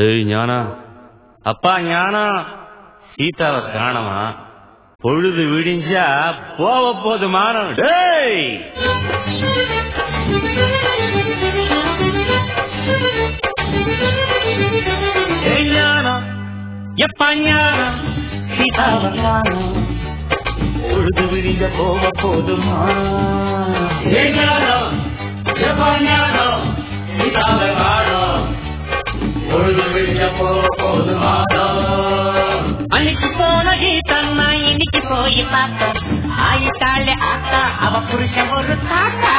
ஏய் ஞானா அப்பா ஞானா சீதாவை காணமா பொழுது விடிஞ்சா போக போது மானம் டேய் ஏய் ஞானா எப்பா ஞானா சீதாவை காணோம் பொழுது விடிஞ்ச போக போதுமா ஏய் ஞானா எப்பா ஞானா சீதாவை காணோம் பொழுது விடிஞ்ச போக போதுமா அன்னைக்கு போன கீதன்னா இன்னைக்கு போய் பார்த்தோம் ஆயிட்டாளே ஆத்தா அவ புருஷன் ஒரு தாத்தா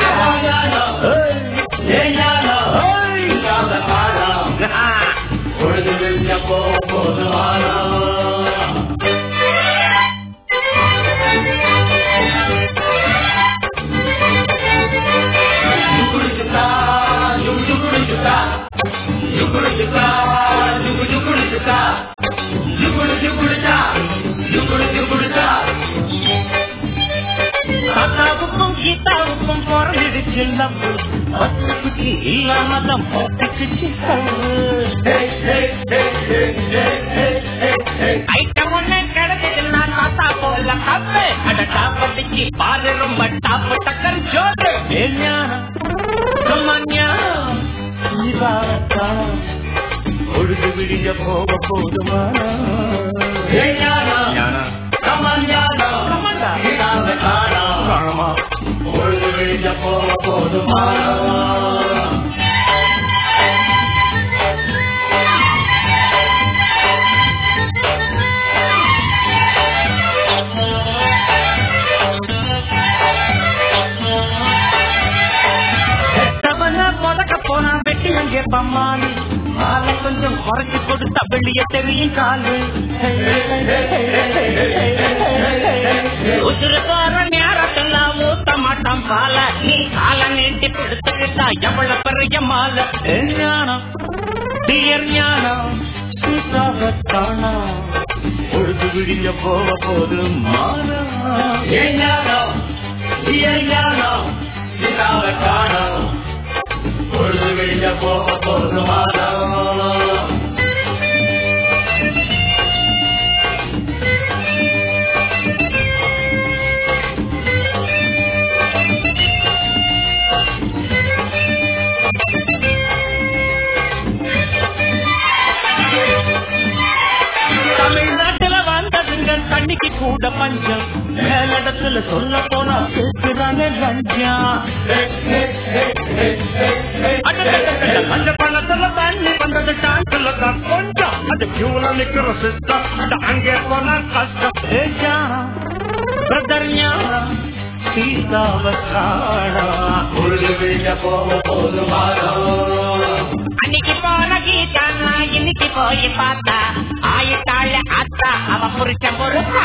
தாத்தாவுக்கும் கீதாவுக்கும் பிறந்துடுச்சு லவ் பத்து குட்டி இல்லாம தான் போட்டுக்குச்சு ஐட்டம் ஒண்ணு கிடைச்சதுன்னா தாத்தா போல கப்பு அட டாப்பட்டுக்கு பாரு ரொம்ப டாப்பு டக்கர் ஜோடு பொழுது விடிஞ்ச போக போதுமா ஞானா காணமா பொழுது விடிஞ்ச போக போதுமா தவன முதக்க போனா வெட்டி அங்கே பம்மாளி காலை கொஞ்சம் குறைச்சு கொடுத்தா வெளிய தெரியும் காலு உசுருக்கார நேரத்தெல்லாம் ஊத்த மாட்டான் பால நீ காலை நீட்டி கொடுத்துக்கிட்டா எவ்வளவு பெரிய மாலை ஞானம் டியர் ஞானம் சீதாவை காணா பொழுது விடிஞ்ச போக போதுமா பொழுது விடிஞ்ச போக போதுமா தமிழ்நாட்டுல வந்ததுங்க தண்ணிக்கு கூட பஞ்சம் மேலிடத்துல சொல்ல போனா கேட்கிறாங்க லஞ்சம் அந்த பணத்துல தண்ணி வந்தது டான்ஸ்ல தான் கொஞ்சம் அது கியூல நிக்கிற சிஸ்டம் அங்கே போனா கஷ்டம் ஏ ஞானம் பிரதர் ஞானம் சீதாவை காணா பொழுது விடிஞ்ச போக போதுமா அன்னைக்கு போன கீதா இன்னைக்கு போய் பார்த்தா ஆயிட்டாள் அத்தா அவ புருஷன் ஒரு